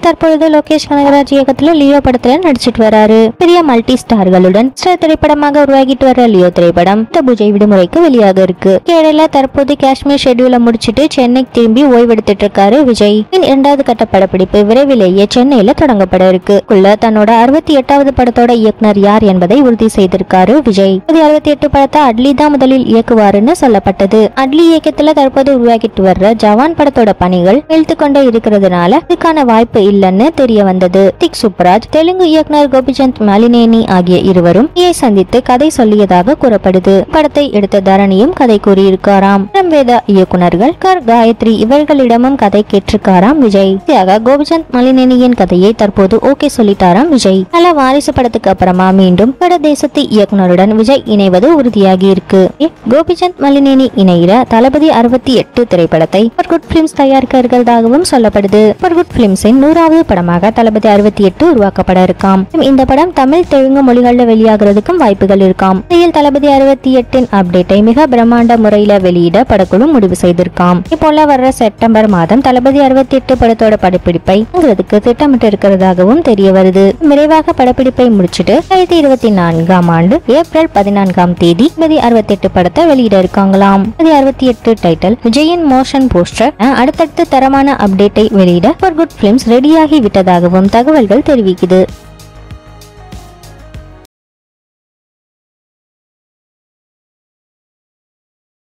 தற்பொழுது லோகேஷ் கனகராஜ் இயக்கத்துல லியோ படத்துல நடிச்சிட்டு வராரு பெரிய மல்டி ஸ்டார்களுடன் ஸ்டார் திரைப்படமாக உருவாகிட்டு வர லியோ திரைப்படம் இந்த பூஜை விடுமுறைக்கு வெளியாக இருக்கு இடையில தற்போது காஷ்மீர் ஷெட்யூலை முடிச்சிட்டு சென்னைக்கு திரும்பி ஓய்வெடுத்துட்டு இருக்காரு விஜய் பின் இரண்டாவது கட்ட படப்பிடிப்பு விரைவிலேயே சென்னையில தொடங்கப்பட இருக்கு குள்ள தன்னோட அறுபத்தி எட்டாவது படத்தோட இயக்குனர் யார் என்பதை உறுதி செய்திருக்காரு விஜய் இது அறுபத்தி எட்டு படத்தை அட்லி தான் முதலில் இயக்குவாருன்னு சொல்லப்பட்டது அட்லி இயக்கத்துல தற்போது உருவாக்கிட்டு வர்ற ஜவான் படத்தோட பணிகள் இழுத்து கொண்டே இருக்கிறதுனால இதுக்கான வாய்ப்பு இல்லைன்னு தெரிய வந்தது திக் சுப்ராஜ் தெலுங்கு இயக்குனர் கோபிச்சந்த் மாலினேனி ஆகிய இருவரும் இயை சந்தித்து கதை சொல்லியதாக கூறப்படுது படத்தை எடுத்த தரணியும் கதை கூறியிருக்காராம் வேதா இயக்குனர்கள் கர் காயத்ரி இவர்களிடமும் கதை கேட்டிருக்காராம் விஜய் இறுதியாக கோபிச்சந்த் மலினேனியின் கதையை தற்போது ஓகே சொல்லிட்டாராம் விஜய் பல வாரிசு படத்துக்கு அப்புறமா மீண்டும் பட தேசத்து இயக்குனருடன் விஜய் இணைவது உறுதியாகி இருக்கு கோபிச்சந்த் மலினேனி இணைகிற தளபதி அறுபத்தி எட்டு திரைப்படத்தை குட் பிலிம்ஸ் தயாரிக்க இருக்கிறதாகவும் சொல்லப்படுது குட் பிலிம்ஸின் நூறாவது படமாக தளபதி அறுபத்தி எட்டு உருவாக்கப்பட இருக்காம் இந்த படம் தமிழ் தெலுங்கு மொழிகளில் வெளியாகிறதுக்கும் வாய்ப்புகள் இருக்காம் இதில் தளபதி அறுபத்தி எட்டின் அப்டேட்டை மிக பிரம்மாண்ட முறையில வெளியிட படக்குழு முடிவு செய்திருக்காம் இப்போல வர்ற செப்டம்பர் மாதம் தளபதி அறுபத்தி எட்டு படத்தோட படப்பிடிப்பை வாங்குறதுக்கு திட்டமிட்டு இருக்கிறதாகவும் தெரிய வருது விரைவாக படப்பிடிப்பை முடிச்சிட்டு ரெண்டாயிரத்தி இருபத்தி நான்காம் ஆண்டு ஏப்ரல் பதினான்காம் தேதி தளபதி அறுபத்தி எட்டு படத்தை வெளியிட இருக்காங்களாம் தளபதி அறுபத்தி எட்டு டைட்டில் விஜயின் மோஷன் போஸ்டர் அடுத்தடுத்து தரமான அப்டேட்டை வெளியிட குட் பிலிம்ஸ் ரெடியாகி விட்டதாகவும் தகவல்கள் தெரிவிக்குது